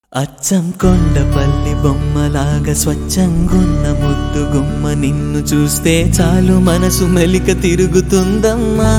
అచ్చం కొండపల్లి బొమ్మలాగా స్వచ్ఛంగున్న ముద్దు గుమ్మ నిన్ను చూస్తే చాలు మనసు మెలిక తిరుగుతుందమ్మా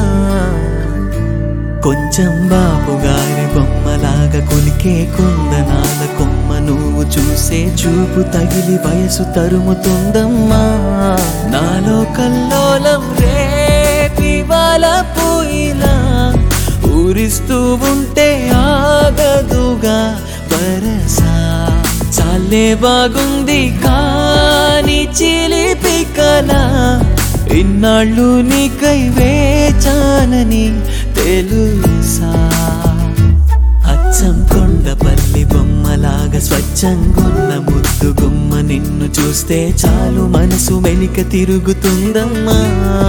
కొంచెం బాబు గారి బొమ్మలాగా కులికే కుందనాల కొమ్మ నువ్వు చూసే చూపు తగిలి వయసు తరుముతుందమ్మా నాలో కల్లోలం రేపివాల పోయిలా ఊరిస్తూ ఉంటే ఆగదుగా వరసా చాలే బాగుంది కాని చిలిపి కల ఇన్నాళ్ళు నీకై వేచానని తెలుసా అచ్చం కొండపల్లి బొమ్మలాగా స్వచ్ఛంగున్న ముద్దు గుమ్మ నిన్ను చూస్తే చాలు మనసు మెలిక తిరుగుతుందమ్మా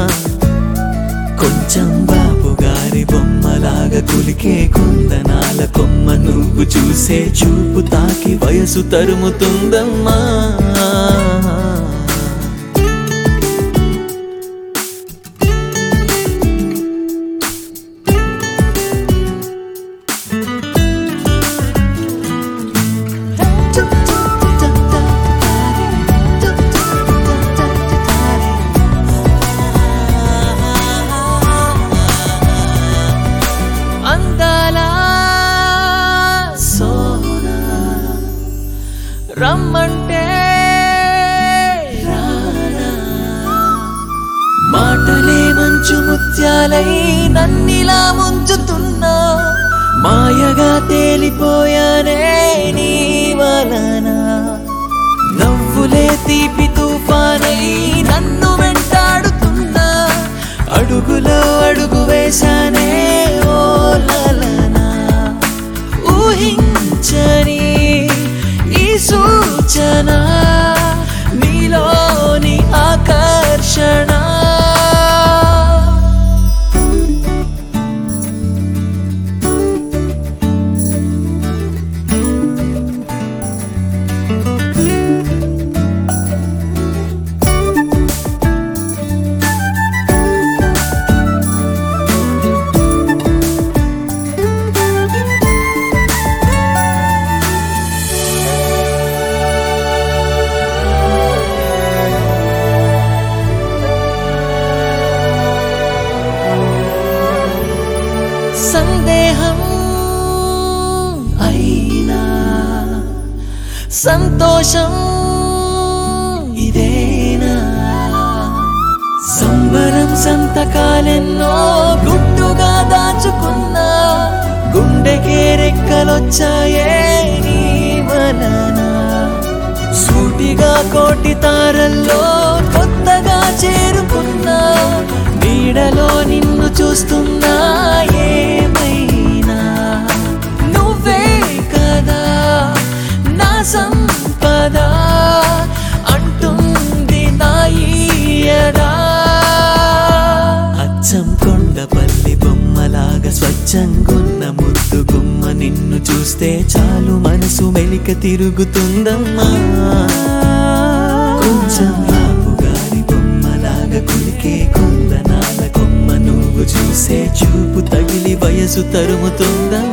కొంచెం బాబు గారి బొమ్మలాగా కులికే కుందనాల కొమ్మ నువ్వు చూసే చూపు తాకి వయసు తరుముతుందమ్మా అందాల సోనా రమ్మంటే రానా మాటలే మంచు ముత్యాలై నన్నిలా ముంచుతున్నా మాయగా తేలిపోయానే నీ వలన నవ్వులే తీపి తుఫానై నన్ను వెంటాడుతున్నా అడుగులో అడుగు వేశానే ఓ లలనా ఊహించని ఈ సూచన నీలోని ఆకర్షణ సందేహం అయినా సంతోషం ఇదేనా సంబరం సంతకాలెన్నో గుట్టుగా దాచుకున్నా గుండెకే రెక్కలొచ్చాయే నీ వలన సూటిగా కోటి తారల్లో కొత్తగా చేరుకున్నా నీడలో నిన్ను చూస్తున్నా ఏమైనా నువ్వే కదా నా సంపద అంటుంది నా ఈయదా అచ్చం కొండపల్లి బొమ్మలాగా స్వచ్ఛంగున్న ముద్దు గుమ్మ నిన్ను చూస్తే చాలు మనసు మెలిక తిరుగుతుందమ్మా కొంచెం బాబు గారి బొమ్మలాగా కులికే కుందనాల కొమ్మ నువ్వు చూసే చూపు తగిలి వయసు తరుముతుందా